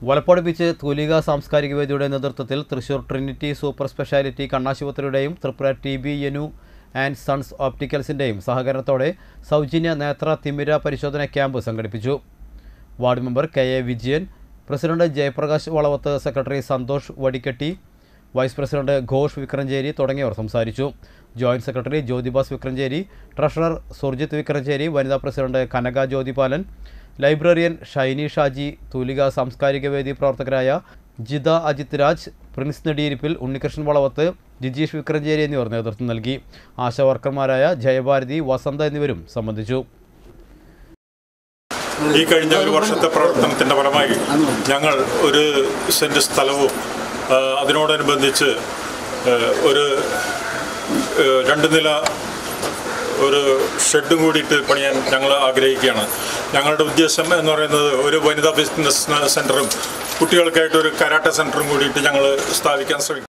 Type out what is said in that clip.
Valappad beach തൂലിക സാംസ്കാരിക വേദിയുടെ നേതൃത്വത്തിൽ തൃശൂർ ട്രിനിറ്റി സൂപ്പർ സ്പെഷ്യാലിറ്റി കണ്ണാശുപത്രിയുടെയും ത്രിപുര ടി ബി യനു ആൻഡ് സൺസ് ഓപ്റ്റിക്കൽസിൻ്റെയും സഹകരണത്തോടെ സൗജന്യ നേത്ര തിമിര പരിശോധന ക്യാമ്പ് സംഘടിപ്പിച്ചു ward member K A Vijayan president Jayaprakash Valavath secretary Santhosh Vadikketti vice president Ghosh Vikranchery തുടങ്ങിയവർ സംസാരിച്ചു joint secretary Jyothibas Vikranchery treasurer Surjith Vikranchery വനിതാ പ്രസിഡന്റ് കനക ജ്യോതിപാലൻ ലൈബ്രറിയൻ ഷൈനി ഷാജി തൂലിക സാംസ്കാരിക വേദി പ്രവർത്തകരായ ജിത അജിത് രാജ് പ്രിൻസ് നെടിയിരിപ്പിൽ ഉണ്ണികൃഷ്ണൻ വളവത്ത് ജിജീഷ് വിക്രഞ്ചേരി എന്നിവർ നേതൃത്വം നൽകി ആശാ വർക്കർമാരായ ജയഭാരതി വസന്ത എന്നിവരും സംബന്ധിച്ചു ഈ കഴിഞ്ഞ ഒരു വർഷത്തെ പ്രവർത്തനത്തിൻ്റെ ഫലമായി ഞങ്ങൾ ഒരു സെൻറ്റ് സ്ഥലവും ആ, അതിനോടനുബന്ധിച്ച് ആ, ഒരു ആ, രണ്ട് നില ഒരു ഷെഡും കൂടിയിട്ട് പണിയാൻ ഞങ്ങൾ ആഗ്രഹിക്കുകയാണ് ഞങ്ങളുടെ ഉദ്ദേശം എന്ന് പറയുന്നത് ഒരു വനിതാ ബിസിനസ് സെൻറ്ററും കുട്ടികൾക്കായിട്ട് ഒരു കരാട്ട സെൻറ്ററും കൂടിയിട്ട് ഞങ്ങൾ സ്ഥാപിക്കാൻ ശ്രമിക്കും